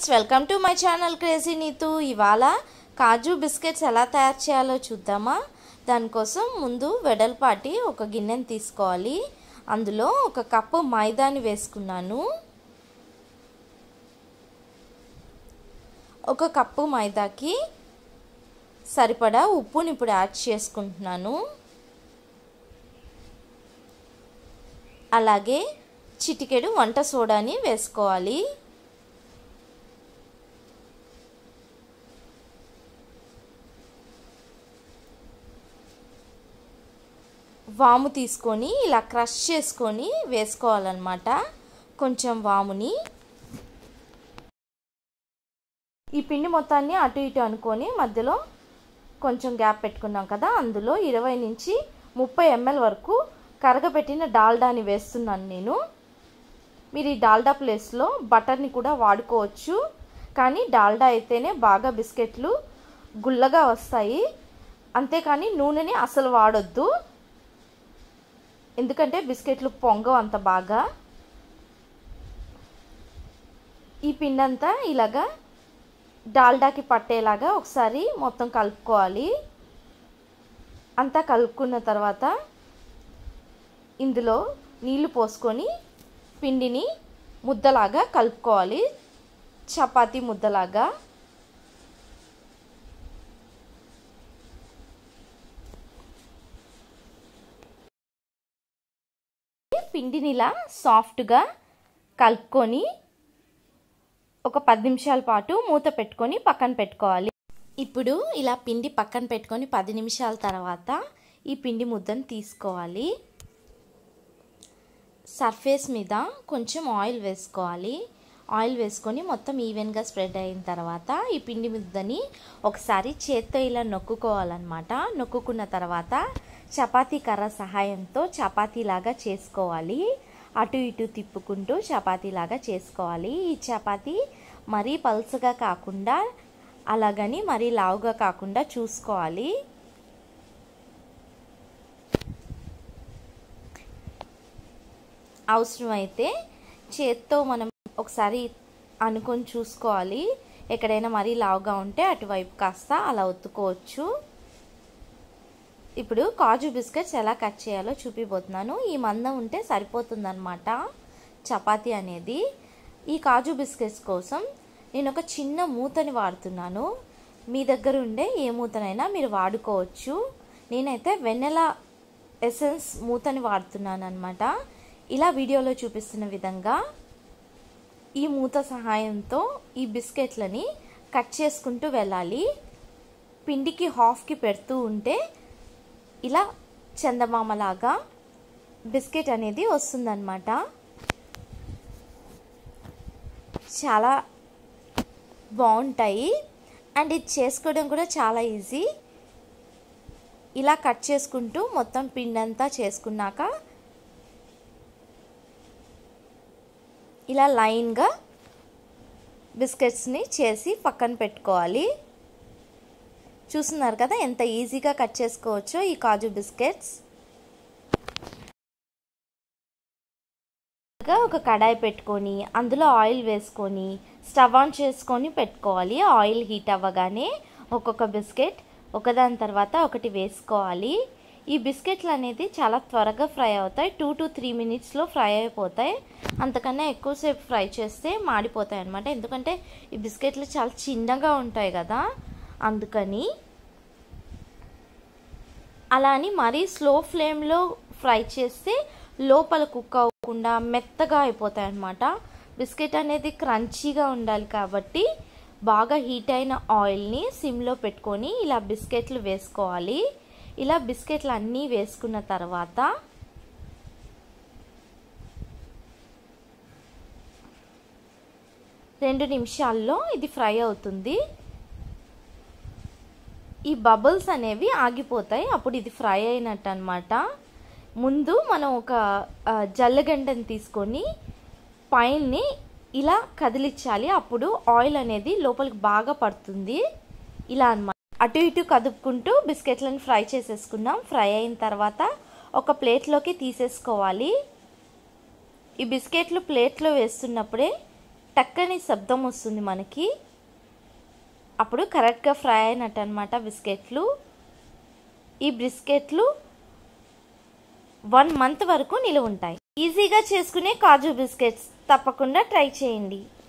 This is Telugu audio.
friends welcome to my channel crazy Neetu ఇవాళ కాజు బిస్కెట్స్ ఎలా తయారు చేయాలో చూద్దామా దానికోసం ముందు వెడల్పాటి ఒక గిన్నెని తీసుకోవాలి అందులో ఒక కప్పు మైదాని వేసుకున్నాను ఒక కప్పు మైదాకి సరిపడా ఉప్పుని ఇప్పుడు యాడ్ చేసుకుంటున్నాను అలాగే చిటికెడు వంట సోడాని వేసుకోవాలి వాము తీసుకొని ఇలా క్రష్ చేసుకొని వేసుకోవాలన్నమాట కొంచెం వాముని ఈ పిండి మొత్తాన్ని అటు ఇటు అనుకొని మధ్యలో కొంచెం గ్యాప్ పెట్టుకున్నాం కదా అందులో ఇరవై నుంచి ముప్పై ఎంఎల్ వరకు కరగబెట్టిన డాల్డాని వేస్తున్నాను నేను మీరు ఈ డాల్డా ప్లేస్లో బటర్ని కూడా వాడుకోవచ్చు కానీ డాల్డా అయితేనే బాగా బిస్కెట్లు గుల్లగా వస్తాయి అంతేకాని నూనెని అసలు వాడొద్దు ఎందుకంటే బిస్కెట్లు పొంగవు అంత బాగా ఈ పిండి అంతా ఇలాగా డాల్డాకి పట్టేలాగా ఒకసారి మొత్తం కలుపుకోవాలి అంతా కలుపుకున్న తర్వాత ఇందులో నీళ్లు పోసుకొని పిండిని ముద్దలాగా కలుపుకోవాలి చపాతీ ముద్దలాగా పిండిని ఇలా సాఫ్ట్గా కలుపుకొని ఒక పది నిమిషాల పాటు మూత పెట్టుకొని పక్కన పెట్టుకోవాలి ఇప్పుడు ఇలా పిండి పక్కన పెట్టుకొని పది నిమిషాల తర్వాత ఈ పిండి ముద్దను తీసుకోవాలి సర్ఫేస్ మీద కొంచెం ఆయిల్ వేసుకోవాలి ఆయిల్ వేసుకొని మొత్తం ఈవెన్గా స్ప్రెడ్ అయిన తర్వాత ఈ పిండి ముద్దని ఒకసారి చేత్తో ఇలా నొక్కుకోవాలన్నమాట నొక్కుకున్న తర్వాత చపాతీ కర్ర సహాయంతో చపాతీలాగా చేసుకోవాలి అటు ఇటు తిప్పుకుంటూ చపాతీలాగా చేసుకోవాలి ఈ చపాతీ మరీ పల్చగా కాకుండా అలాగని మరీ లావుగా కాకుండా చూసుకోవాలి అవసరమైతే చేత్తో మనం ఒకసారి అనుకొని చూసుకోవాలి ఎక్కడైనా మరీ లావుగా ఉంటే అటువైపు కాస్త అలా ఒత్తుకోవచ్చు ఇప్పుడు కాజు బిస్కెట్స్ ఎలా కట్ చేయాలో చూపిపోతున్నాను ఈ మందం ఉంటే సరిపోతుందన్నమాట చపాతీ అనేది ఈ కాజు బిస్కెట్స్ కోసం నేను ఒక చిన్న మూతని వాడుతున్నాను మీ దగ్గర ఉండే ఏ మూతనైనా మీరు వాడుకోవచ్చు నేనైతే వెన్నెల ఎసెన్స్ మూతని వాడుతున్నాను అనమాట ఇలా వీడియోలో చూపిస్తున్న విధంగా ఈ మూత సహాయంతో ఈ బిస్కెట్లని కట్ చేసుకుంటూ వెళ్ళాలి పిండికి హాఫ్కి పెడుతూ ఉంటే ఇలా చందమామలాగా బిస్కెట్ అనేది వస్తుందన్నమాట చాలా బాగుంటాయి అండ్ ఇది చేసుకోవడం కూడా చాలా ఈజీ ఇలా కట్ చేసుకుంటూ మొత్తం పిండి అంతా చేసుకున్నాక ఇలా లైన్గా బిస్కెట్స్ని చేసి పక్కన పెట్టుకోవాలి చూస్తున్నారు కదా ఎంత ఈజీగా కట్ చేసుకోవచ్చో ఈ కాజు బిస్కెట్స్ ఒక కడాయి పెట్టుకొని అందులో ఆయిల్ వేసుకొని స్టవ్ ఆన్ చేసుకొని పెట్టుకోవాలి ఆయిల్ హీట్ అవ్వగానే ఒక్కొక్క బిస్కెట్ ఒకదాని తర్వాత ఒకటి వేసుకోవాలి ఈ బిస్కెట్లు అనేది చాలా త్వరగా ఫ్రై అవుతాయి టూ టు త్రీ మినిట్స్లో ఫ్రై అయిపోతాయి అంతకన్నా ఎక్కువసేపు ఫ్రై చేస్తే మాడిపోతాయి అనమాట ఎందుకంటే ఈ బిస్కెట్లు చాలా చిన్నగా ఉంటాయి కదా అందుకని అలా అని మరీ స్లో ఫ్లేమ్లో ఫ్రై చేస్తే లోపల కుక్ అవ్వకుండా మెత్తగా అయిపోతాయి అన్నమాట బిస్కెట్ అనేది క్రంచీగా ఉండాలి కాబట్టి బాగా హీట్ అయిన ఆయిల్ని సిమ్లో పెట్టుకొని ఇలా బిస్కెట్లు వేసుకోవాలి ఇలా బిస్కెట్లు అన్నీ వేసుకున్న తర్వాత రెండు నిమిషాల్లో ఇది ఫ్రై అవుతుంది ఈ బబుల్స్ అనేవి ఆగిపోతాయి అప్పుడు ఇది ఫ్రై అయినట్టు అనమాట ముందు మనం ఒక జల్లగంటని తీసుకొని పైన్ని ఇలా కదిలించాలి అప్పుడు ఆయిల్ అనేది లోపలికి బాగా పడుతుంది ఇలా అనమాట అటు ఇటు కదుపుకుంటూ బిస్కెట్లను ఫ్రై చేసేసుకున్నాం ఫ్రై అయిన తర్వాత ఒక ప్లేట్లోకి తీసేసుకోవాలి ఈ బిస్కెట్లు ప్లేట్లో వేస్తున్నప్పుడే టక్కని శబ్దం వస్తుంది మనకి అప్పుడు కరెక్ట్గా ఫ్రై అయినట్టు అనమాట బిస్కెట్లు ఈ బిస్కెట్లు వన్ మంత్ వరకు నిలువ ఉంటాయి ఈజీగా చేసుకునే కాజు బిస్కెట్స్ తప్పకుండా ట్రై చేయండి